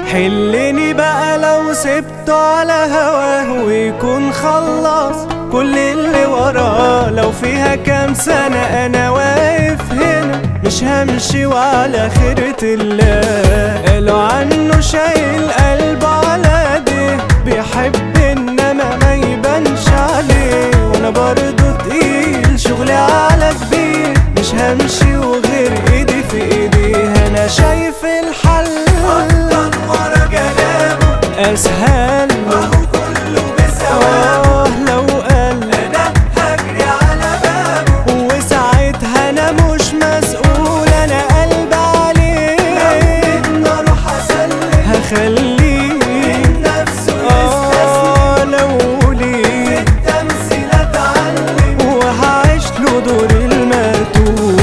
حلني بقى لو سبته على هواه ويكون خلص كل اللي وراه لو فيها كام سنة أنا واقف هنا مش همشي وعلى خيرة الله قالوا عنه شايل قلبه على ايديه بيحب انما ما يبانش عليه وانا برضه تقيل شغلي على كبير مش همشي وغير ايدي في ايديه انا شايف الحل أفضل ورا جنابه اسهل وهو كله بثوابه آه لو قال أنا هجري على بابه وساعتها انا مش مسؤول انا قلب عليه لو أروح أسلم هخليه نفسه يستسلم آه لو ليه التمثيل أتعلم وهعيش له دور المقتول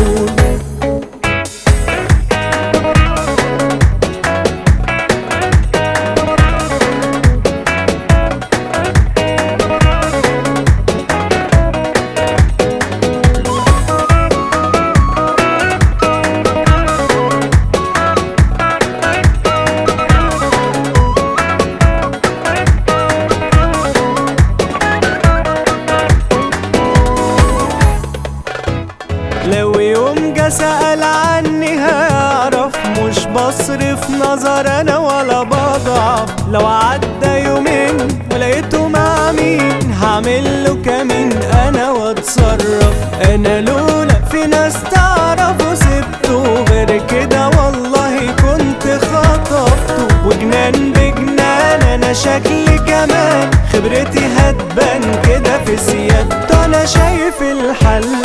لو يوم جه سأل عني هيعرف مش بصرف نظر انا ولا بضعف لو عدى يومين ولقيته مع مين هعمل له كمين انا واتصرف انا لولا في ناس تعرف وسبته غير كده والله كنت خطفته وجنان بجنان انا شكلي كمان خبرتي هتبان كده في سيادته انا شايف الحل